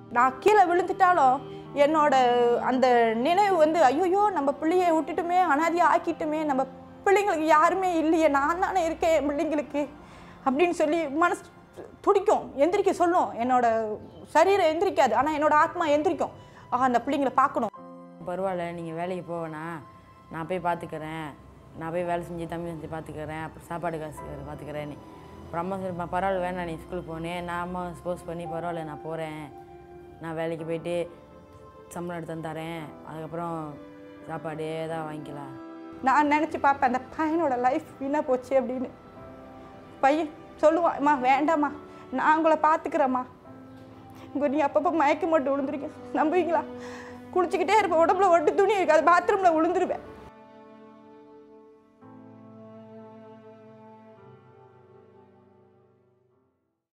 நான் கீழே விழுந்துட்டாலும் என்னோட அந்த நினைவு வந்து ஐயோ நம்ம பிள்ளைய விட்டுட்டுமே அனாதியாக ஆக்கிட்டுமே நம்ம பிள்ளைங்களுக்கு யாருமே இல்லையே நான் தானே இருக்கேன் என் பிள்ளைங்களுக்கு அப்படின்னு சொல்லி மனசு துடிக்கும் எந்திரிக்க சொல்லும் என்னோட சரீரம் எந்திரிக்காது ஆனால் என்னோட ஆத்மா எந்திரிக்கும் ஆ அந்த பிள்ளைங்களை பார்க்கணும் பரவாயில்ல நீங்கள் வேலைக்கு போவேண்ணா நான் போய் பார்த்துக்கிறேன் நான் போய் வேலை செஞ்சு தம்பி செஞ்சு பார்த்துக்கிறேன் அப்புறம் சாப்பாடு காசு பார்த்துக்கிறேன் அப்புறம் அம்மா சொல்லி பரவாயில்ல வேணாம் நீ ஸ்கூலுக்கு போனேன் நான் அம்மா ஸ்போர்ட்ஸ் பண்ணி பரவாயில்ல நான் போகிறேன் நான் வேலைக்கு போயிட்டு சம்பளம் எடுத்து வந்து தரேன் அதுக்கப்புறம் சாப்பாடு ஏதாவது வாங்கிக்கலாம் நான் நினச்சி பார்ப்பேன் அந்த பையனோட லைஃப் வீணாக போச்சு அப்படின்னு பையன் சொல்லுவான் அம்மா வேண்டாம்மா நான் உங்களை பார்த்துக்கிறேம்மா உங்க நீ அப்பப்போ மயக்கம் மட்டும் விழுந்துருங்க நம்புவீங்களா குளிச்சுக்கிட்டே இருப்பேன் உடம்புல ஒட்டு துணி இருக்காது பாத்ரூமில் விழுந்துருவேன்